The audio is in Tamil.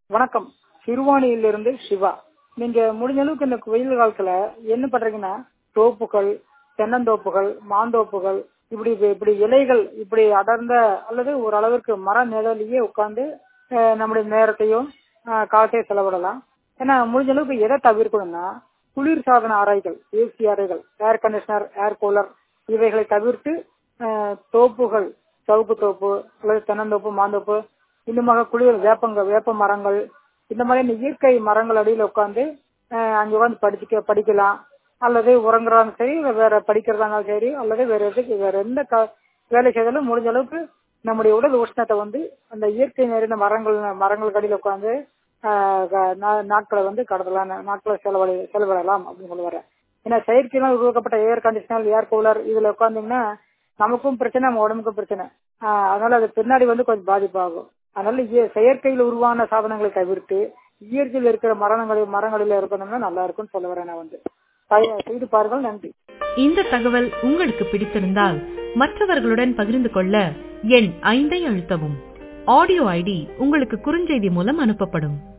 வணக்கம் சிறுவாணியிலிருந்து சிவா நீங்க முடிஞ்ச அளவுக்கு இந்த வெயில் காலத்துல என்ன பண்றீங்கன்னா தோப்புகள் தென்னந்தோப்புகள் மாந்தோப்புகள் இப்படி இப்படி இலைகள் இப்படி அடர்ந்த அல்லது ஒரு அளவிற்கு மர நிழலையே உட்கார்ந்து நம்முடைய நேரத்தையும் அஹ், காலத்தையும் செலவிடலாம் ஏன்னா முடிஞ்ச அளவுக்கு எதை தவிர்க்கணும்னா குளிர் சாதன அறைகள் ஏசி அறைகள் ஏர் கண்டிஷனர் ஏர் கூலர் இவைகளை தவிர்த்து அஹ், தோப்புகள் சவுக்கு தோப்பு அல்லது தென்னந்தோப்பு மாந்தோப்பு இந்த மாதிரி குளிர் வேப்பங்க வேப்ப மரங்கள் இந்த மாதிரி இயற்கை மரங்கள் அடியில் உட்காந்து அங்க உட்காந்து படிச்சுக்க படிக்கலாம் அல்லது உறங்குறாங்க சரி இல்ல வேற படிக்கிறதா இருந்தாலும் சரி அல்லது வேற எதுக்கு வேற எந்த க- வேலை செய்தாலும் முடிஞ்ச அளவுக்கு நம்முடைய உடல் உஷ்ணத்தை வந்து அந்த இயற்கை நிறைந்த மரங்கள் மரங்களுக்கு அடியில் உட்காந்து நாட்களை வந்து கடத்தலாம் நாட்களை செலவழி செலவிடலாம் அப்படின்னு சொல்ல வரேன் ஏன்னா செயற்கையினால் உருவாக்கப்பட்ட ஏர் கண்டிஷனர் ஏர் கூலர் இதுல உட்காந்தீங்கன்னா நமக்கும் பிரச்சனை நம்ம உடம்புக்கும் பிரச்சனை ஆஹ் அதனால அது பின்னாடி வந்து கொஞ்சம் பாதிப்பாகும் அதனால இய- செயற்கையில் உருவான சாதனங்களை தவிர்த்து இயற்கையில் இருக்கிற மரணங்களில் மரங்களில் இருக்கணும்னா நல்லா இருக்கும்னு சொல்ல வரேன் நான் வந்து பய- செய்து பாருங்கள் நன்றி இந்த தகவல் உங்களுக்கு பிடித்திருந்தால் மற்றவர்களுடன் பகிர்ந்து கொள்ள எண் ஐந்தை அழுத்தவும் ஆடியோ ஐடி உங்களுக்கு குறுஞ்செய்தி மூலம் அனுப்பப்படும்